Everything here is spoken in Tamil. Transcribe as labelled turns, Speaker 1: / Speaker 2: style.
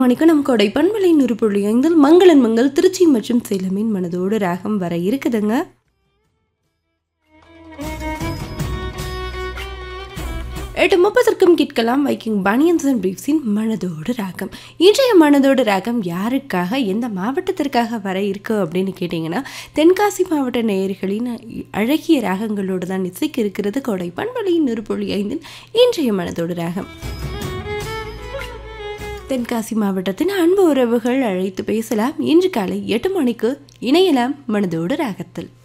Speaker 1: மணிக்கு நம் கொடை பண்பலை நுறுப்புள்ளி ஐந்தில் மங்களன் மங்கள் திருச்சி மற்றும் சேலமின் மனதோடு ராகம் வர இருக்குதுங்க எட்டு முப்பதற்கும் கேட்கலாம் வைக்கிங் பனியன்ஸ் அண்ட் பிரீஃப்ஸின் மனதோடு ராகம் இன்றைய மனதோடு ராகம் யாருக்காக எந்த மாவட்டத்திற்காக வர இருக்கு அப்படின்னு கேட்டிங்கன்னா தென்காசி மாவட்ட நேயர்களின் அழகிய ராகங்களோடு தான் இசைக்கு இருக்கிறது கொடை பண்பலையின் நுறுப்புள்ளி ஐந்தில் இன்றைய மனதோடு ராகம் தென்காசி மாவட்டத்தின் அன்பு உறவுகள் அழைத்து பேசலாம் இன்று காலை எட்டு மணிக்கு இணையலாம் மனதோடு ராகத்தில்